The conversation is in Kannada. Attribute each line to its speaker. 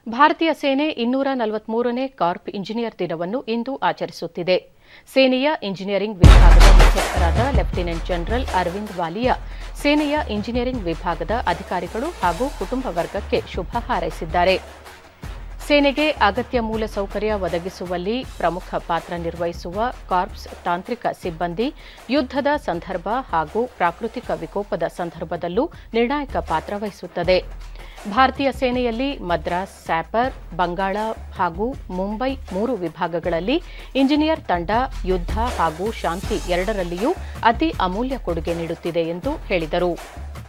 Speaker 1: ಭಾರತೀಯ ಸೇನೆ ಇನ್ನೂರ ನಲವತ್ಮೂರನೇ ಕಾರ್ಪ್ ಇಂಜಿನಿಯರ್ ದಿನವನ್ನು ಇಂದು ಆಚರಿಸುತ್ತಿದೆ ಸೇನೆಯ ಇಂಜಿನಿಯರಿಂಗ್ ವಿಭಾಗದ ಮುಖ್ಯಸ್ಥರಾದ ಲೆಫ್ಟಿನೆಂಟ್ ಜನರಲ್ ಅರವಿಂದ್ ವಾಲಿಯಾ ಸೇನೆಯ ಇಂಜಿನಿಯರಿಂಗ್ ವಿಭಾಗದ ಅಧಿಕಾರಿಗಳು ಹಾಗೂ ಕುಟುಂಬ ವರ್ಗಕ್ಕೆ ಶುಭ ಹಾರೈಸಿದ್ದಾರೆ ಸೇನೆಗೆ ಅಗತ್ಯ ಮೂಲಸೌಕರ್ಯ ಒದಗಿಸುವಲ್ಲಿ ಪ್ರಮುಖ ಪಾತ್ರ ನಿರ್ವಹಿಸುವ ಕಾರ್ಪ್ಸ್ ತಾಂತ್ರಿಕ ಸಿಬ್ಬಂದಿ ಯುದ್ದದ ಸಂದರ್ಭ ಹಾಗೂ ಪ್ರಾಕೃತಿಕ ವಿಕೋಪದ ಸಂದರ್ಭದಲ್ಲೂ ನಿರ್ಣಾಯಕ ಪಾತ್ರ ವಹಿಸುತ್ತದೆ ಭಾರತೀಯ ಸೇನೆಯಲ್ಲಿ ಮದ್ರಾಸ್ ಸ್ಯಾಪರ್ ಬಂಗಾಳ ಹಾಗೂ ಮುಂಬೈ ಮೂರು ವಿಭಾಗಗಳಲ್ಲಿ ಇಂಜಿನಿಯರ್ ತಂಡ ಯುದ್ಧ ಹಾಗೂ ಶಾಂತಿ ಎರಡರಲ್ಲಿಯೂ ಅತಿ ಅಮೂಲ್ಯ ಕೊಡುಗೆ ನೀಡುತ್ತಿದೆ ಎಂದು ಹೇಳಿದರು